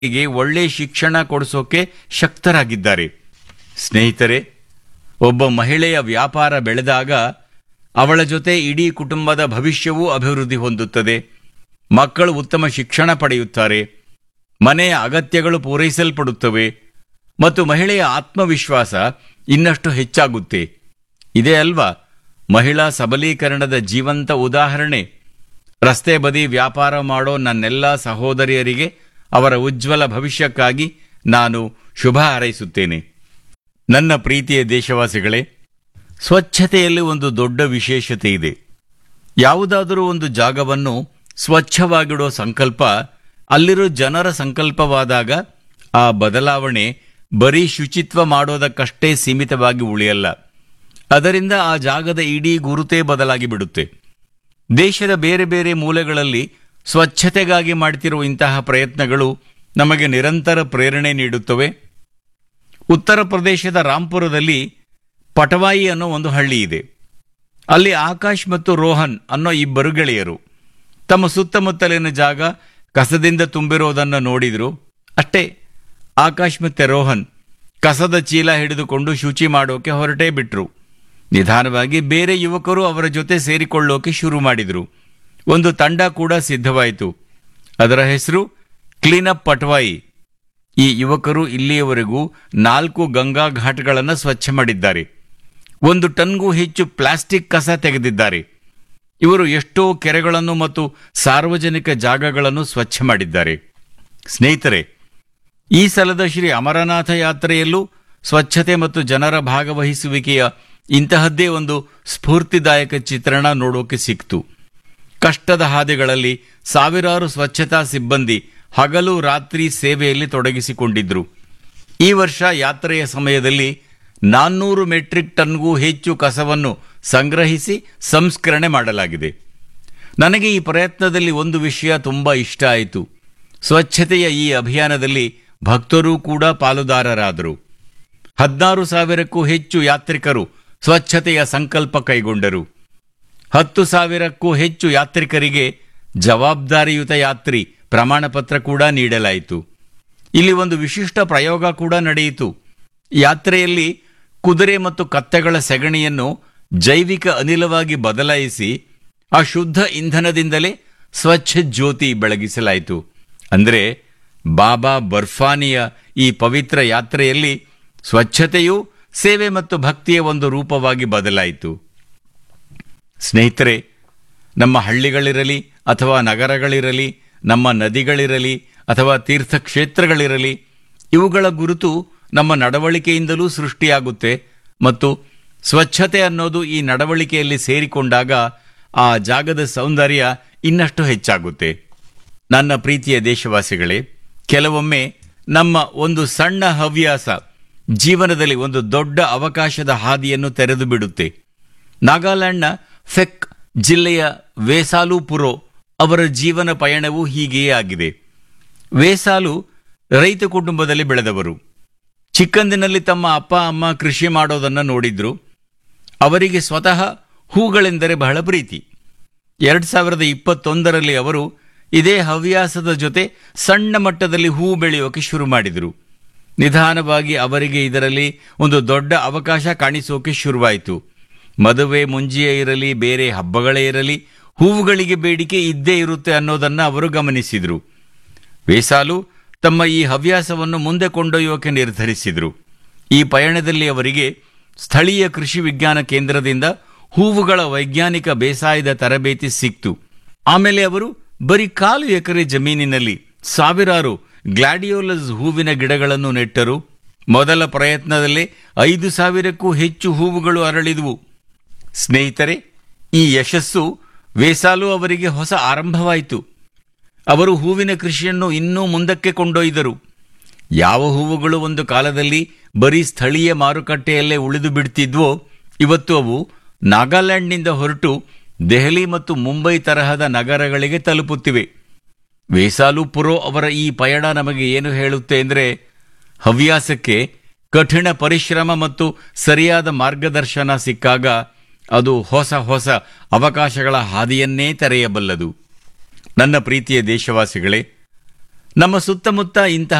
ಗೆ ಒಳ್ಳೆ ಶಿಕ್ಷಣ ಕೊಡಿಸೋಕೆ ಶಕ್ತರಾಗಿದ್ದಾರೆ ಸ್ನೇಹಿತರೆ ಒಬ್ಬ ಮಹಿಳೆಯ ವ್ಯಾಪಾರ ಬೆಳೆದಾಗ ಅವಳ ಜೊತೆ ಇಡೀ ಕುಟುಂಬದ ಭವಿಷ್ಯವೂ ಅಭಿವೃದ್ಧಿ ಹೊಂದುತ್ತದೆ ಮಕ್ಕಳು ಉತ್ತಮ ಶಿಕ್ಷಣ ಪಡೆಯುತ್ತಾರೆ ಮನೆಯ ಅಗತ್ಯಗಳು ಪೂರೈಸಲ್ಪಡುತ್ತವೆ ಮತ್ತು ಮಹಿಳೆಯ ಆತ್ಮವಿಶ್ವಾಸ ಇನ್ನಷ್ಟು ಹೆಚ್ಚಾಗುತ್ತೆ ಇದೇ ಅಲ್ವಾ ಮಹಿಳಾ ಸಬಲೀಕರಣದ ಜೀವಂತ ಉದಾಹರಣೆ ರಸ್ತೆ ಬದಿ ವ್ಯಾಪಾರ ಮಾಡೋ ನನ್ನೆಲ್ಲ ಸಹೋದರಿಯರಿಗೆ ಅವರ ಉಜ್ವಲ ಭವಿಷ್ಯಕ್ಕಾಗಿ ನಾನು ಶುಭ ಹಾರೈಸುತ್ತೇನೆ ನನ್ನ ಪ್ರೀತಿಯ ದೇಶವಾಸಿಗಳೇ ಸ್ವಚ್ಛತೆಯಲ್ಲಿ ಒಂದು ದೊಡ್ಡ ವಿಶೇಷತೆ ಇದೆ ಯಾವುದಾದರೂ ಒಂದು ಜಾಗವನ್ನು ಸ್ವಚ್ಛವಾಗಿಡೋ ಸಂಕಲ್ಪ ಅಲ್ಲಿರೋ ಜನರ ಸಂಕಲ್ಪವಾದಾಗ ಆ ಬದಲಾವಣೆ ಬರೀ ಶುಚಿತ್ವ ಮಾಡೋದಕ್ಕಷ್ಟೇ ಸೀಮಿತವಾಗಿ ಉಳಿಯಲ್ಲ ಅದರಿಂದ ಆ ಜಾಗದ ಇಡೀ ಗುರುತೇ ಬದಲಾಗಿ ಬಿಡುತ್ತೆ ದೇಶದ ಬೇರೆ ಬೇರೆ ಮೂಲೆಗಳಲ್ಲಿ ಸ್ವಚ್ಛತೆಗಾಗಿ ಮಾಡ್ತಿರುವ ಇಂತಹ ಪ್ರಯತ್ನಗಳು ನಮಗೆ ನಿರಂತರ ಪ್ರೇರಣೆ ನೀಡುತ್ತವೆ ಉತ್ತರ ಪ್ರದೇಶದ ರಾಂಪುರದಲ್ಲಿ ಪಟವಾಯಿ ಅನ್ನೋ ಒಂದು ಹಳ್ಳಿ ಇದೆ ಅಲ್ಲಿ ಆಕಾಶ್ ಮತ್ತು ರೋಹನ್ ಅನ್ನೋ ಇಬ್ಬರು ಗೆಳೆಯರು ತಮ್ಮ ಸುತ್ತಮುತ್ತಲಿನ ಜಾಗ ಕಸದಿಂದ ತುಂಬಿರೋದನ್ನು ನೋಡಿದ್ರು ಅಷ್ಟೇ ಆಕಾಶ್ ಮತ್ತೆ ರೋಹನ್ ಕಸದ ಚೀಲ ಹಿಡಿದುಕೊಂಡು ಶುಚಿ ಮಾಡೋಕೆ ಹೊರಟೇ ಬಿಟ್ರು ನಿಧಾನವಾಗಿ ಬೇರೆ ಯುವಕರು ಅವರ ಜೊತೆ ಸೇರಿಕೊಳ್ಳೋಕೆ ಶುರು ಮಾಡಿದರು ಒಂದು ತಂಡ ಕೂಡ ಸಿದ್ಧವಾಯಿತು ಅದರ ಹೆಸರು ಕ್ಲೀನಪ್ ಪಟ್ವಾಯಿ ಈ ಯುವಕರು ಇಲ್ಲಿಯವರೆಗೂ ನಾಲ್ಕು ಗಂಗಾ ಘಾಟ್ಗಳನ್ನು ಸ್ವಚ್ಛ ಮಾಡಿದ್ದಾರೆ ಒಂದು ಟನ್ಗೂ ಹೆಚ್ಚು ಪ್ಲಾಸ್ಟಿಕ್ ಕಸ ತೆಗೆದಿದ್ದಾರೆ ಇವರು ಎಷ್ಟೋ ಕೆರೆಗಳನ್ನು ಮತ್ತು ಸಾರ್ವಜನಿಕ ಜಾಗಗಳನ್ನು ಸ್ವಚ್ಛ ಮಾಡಿದ್ದಾರೆ ಸ್ನೇಹಿತರೆ ಈ ಸಲದ ಶ್ರೀ ಅಮರನಾಥ ಯಾತ್ರೆಯಲ್ಲೂ ಸ್ವಚ್ಛತೆ ಮತ್ತು ಜನರ ಭಾಗವಹಿಸುವಿಕೆಯ ಇಂತಹದ್ದೇ ಒಂದು ಸ್ಫೂರ್ತಿದಾಯಕ ಚಿತ್ರಣ ನೋಡೋಕೆ ಸಿಕ್ತು ಕಷ್ಟದ ಹಾದಿಗಳಲ್ಲಿ ಸಾವಿರಾರು ಸ್ವಚ್ಛತಾ ಸಿಬ್ಬಂದಿ ಹಗಲು ರಾತ್ರಿ ಸೇವೆಯಲ್ಲಿ ತೊಡಗಿಸಿಕೊಂಡಿದ್ರು ಈ ವರ್ಷ ಯಾತ್ರೆಯ ಸಮಯದಲ್ಲಿ ನಾನ್ನೂರು ಮೆಟ್ರಿಕ್ ಟನ್ಗೂ ಹೆಚ್ಚು ಕಸವನ್ನು ಸಂಗ್ರಹಿಸಿ ಸಂಸ್ಕರಣೆ ಮಾಡಲಾಗಿದೆ ನನಗೆ ಈ ಪ್ರಯತ್ನದಲ್ಲಿ ಒಂದು ವಿಷಯ ತುಂಬಾ ಇಷ್ಟ ಆಯಿತು ಸ್ವಚ್ಛತೆಯ ಈ ಅಭಿಯಾನದಲ್ಲಿ ಭಕ್ತರೂ ಕೂಡ ಪಾಲುದಾರರಾದರು ಹದಿನಾರು ಸಾವಿರಕ್ಕೂ ಹೆಚ್ಚು ಯಾತ್ರಿಕರು ಸ್ವಚ್ಛತೆಯ ಸಂಕಲ್ಪ ಕೈಗೊಂಡರು ಹತ್ತು ಸಾವಿರಕ್ಕೂ ಹೆಚ್ಚು ಯಾತ್ರಿಕರಿಗೆ ಜವಾಬ್ದಾರಿಯುತ ಯಾತ್ರಿ ಪ್ರಮಾಣ ಪತ್ರ ಕೂಡ ನೀಡಲಾಯಿತು ಇಲ್ಲಿ ಒಂದು ವಿಶಿಷ್ಟ ಪ್ರಯೋಗ ಕೂಡ ನಡೆಯಿತು ಯಾತ್ರೆಯಲ್ಲಿ ಕುದುರೆ ಮತ್ತು ಕತ್ತೆಗಳ ಸೆಗಣಿಯನ್ನು ಜೈವಿಕ ಅನಿಲವಾಗಿ ಬದಲಾಯಿಸಿ ಆ ಶುದ್ಧ ಇಂಧನದಿಂದಲೇ ಸ್ವಚ್ಛ ಜ್ಯೋತಿ ಬೆಳಗಿಸಲಾಯಿತು ಅಂದರೆ ಬಾಬಾ ಬರ್ಫಾನಿಯ ಈ ಪವಿತ್ರ ಯಾತ್ರೆಯಲ್ಲಿ ಸ್ವಚ್ಛತೆಯು ಸೇವೆ ಮತ್ತು ಭಕ್ತಿಯ ಒಂದು ರೂಪವಾಗಿ ಬದಲಾಯಿತು ಸ್ನೇಹಿತರೆ ನಮ್ಮ ಹಳ್ಳಿಗಳಿರಲಿ ಅಥವಾ ನಗರಗಳಿರಲಿ ನಮ್ಮ ನದಿಗಳಿರಲಿ ಅಥವಾ ತೀರ್ಥಕ್ಷೇತ್ರಗಳಿರಲಿ ಇವುಗಳ ಗುರುತು ನಮ್ಮ ನಡವಳಿಕೆಯಿಂದಲೂ ಸೃಷ್ಟಿಯಾಗುತ್ತೆ ಮತ್ತು ಸ್ವಚ್ಛತೆ ಅನ್ನೋದು ಈ ನಡವಳಿಕೆಯಲ್ಲಿ ಸೇರಿಕೊಂಡಾಗ ಆ ಜಾಗದ ಸೌಂದರ್ಯ ಇನ್ನಷ್ಟು ಹೆಚ್ಚಾಗುತ್ತೆ ನನ್ನ ಪ್ರೀತಿಯ ದೇಶವಾಸಿಗಳೇ ಕೆಲವೊಮ್ಮೆ ನಮ್ಮ ಒಂದು ಸಣ್ಣ ಹವ್ಯಾಸ ಜೀವನದಲ್ಲಿ ಒಂದು ದೊಡ್ಡ ಅವಕಾಶದ ಹಾದಿಯನ್ನು ತೆರೆದು ಬಿಡುತ್ತೆ ನಾಗಾಲ್ಯಾಂಡ್ನ ಫೆಕ್ ಜಿಲ್ಲೆಯ ವೇಸಾಲು ಪುರೋ ಅವರ ಜೀವನ ಪಯಣವೂ ಹೀಗೆಯೇ ಆಗಿದೆ ವೇಸಾಲು ರೈತ ಕುಟುಂಬದಲ್ಲಿ ಬೆಳೆದವರು ಚಿಕ್ಕಂದಿನಲ್ಲಿ ತಮ್ಮ ಅಪ್ಪ ಅಮ್ಮ ಕೃಷಿ ಮಾಡೋದನ್ನು ನೋಡಿದ್ರು ಅವರಿಗೆ ಸ್ವತಃ ಹೂಗಳೆಂದರೆ ಬಹಳ ಪ್ರೀತಿ ಎರಡು ಸಾವಿರದ ಇಪ್ಪತ್ತೊಂದರಲ್ಲಿ ಅವರು ಇದೇ ಹವ್ಯಾಸದ ಜೊತೆ ಸಣ್ಣ ಮಟ್ಟದಲ್ಲಿ ಹೂ ಬೆಳೆಯೋಕೆ ಶುರು ಮಾಡಿದರು ನಿಧಾನವಾಗಿ ಅವರಿಗೆ ಇದರಲ್ಲಿ ಒಂದು ದೊಡ್ಡ ಅವಕಾಶ ಕಾಣಿಸೋಕೆ ಶುರುವಾಯಿತು ಮದುವೆ ಮುಂಜಿಯೇ ಇರಲಿ ಬೇರೆ ಹಬ್ಬಗಳೇ ಇರಲಿ ಹೂವುಗಳಿಗೆ ಬೇಡಿಕೆ ಇದ್ದೇ ಇರುತ್ತೆ ಅನ್ನೋದನ್ನು ಅವರು ಗಮನಿಸಿದರು ವೇಸಾಲು ತಮ್ಮ ಈ ಹವ್ಯಾಸವನ್ನು ಮುಂದೆ ಕೊಂಡೊಯ್ಯೋಕೆ ನಿರ್ಧರಿಸಿದರು ಈ ಪಯಣದಲ್ಲಿ ಅವರಿಗೆ ಸ್ಥಳೀಯ ಕೃಷಿ ವಿಜ್ಞಾನ ಕೇಂದ್ರದಿಂದ ಹೂವುಗಳ ವೈಜ್ಞಾನಿಕ ಬೇಸಾಯದ ತರಬೇತಿ ಸಿಕ್ತು ಆಮೇಲೆ ಅವರು ಬರೀ ಕಾಲು ಎಕರೆ ಜಮೀನಿನಲ್ಲಿ ಸಾವಿರಾರು ಗ್ಲಾಡಿಯೋಲಸ್ ಹೂವಿನ ಗಿಡಗಳನ್ನು ನೆಟ್ಟರು ಮೊದಲ ಪ್ರಯತ್ನದಲ್ಲೇ ಐದು ಸಾವಿರಕ್ಕೂ ಹೆಚ್ಚು ಹೂವುಗಳು ಅರಳಿದುವು ಸ್ನೇಹಿತರೆ ಈ ಯಶಸ್ಸು ವೇಸಾಲು ಅವರಿಗೆ ಹೊಸ ಆರಂಭವಾಯಿತು ಅವರು ಹೂವಿನ ಕೃಷಿಯನ್ನು ಇನ್ನೂ ಮುಂದಕ್ಕೆ ಕೊಂಡೊಯ್ದರು ಯಾವ ಹೂವುಗಳು ಒಂದು ಕಾಲದಲ್ಲಿ ಬರೀ ಸ್ಥಳೀಯ ಮಾರುಕಟ್ಟೆಯಲ್ಲೇ ಉಳಿದು ಬಿಡ್ತಿದ್ವೋ ಇವತ್ತು ಅವು ನಾಗಾಲ್ಯಾಂಡ್ನಿಂದ ಹೊರಟು ದೆಹಲಿ ಮತ್ತು ಮುಂಬೈ ತರಹದ ನಗರಗಳಿಗೆ ತಲುಪುತ್ತಿವೆ ವೇಸಾಲು ಪುರೋ ಅವರ ಈ ಪಯಣ ನಮಗೆ ಏನು ಹೇಳುತ್ತೆ ಅಂದರೆ ಹವ್ಯಾಸಕ್ಕೆ ಕಠಿಣ ಪರಿಶ್ರಮ ಮತ್ತು ಸರಿಯಾದ ಮಾರ್ಗದರ್ಶನ ಸಿಕ್ಕಾಗ ಅದು ಹೊಸ ಹೊಸ ಅವಕಾಶಗಳ ಹಾದಿಯನ್ನೇ ತೆರೆಯಬಲ್ಲದು ನನ್ನ ಪ್ರೀತಿಯ ದೇಶವಾಸಿಗಳೇ ನಮ್ಮ ಸುತ್ತಮುತ್ತ ಇಂತಹ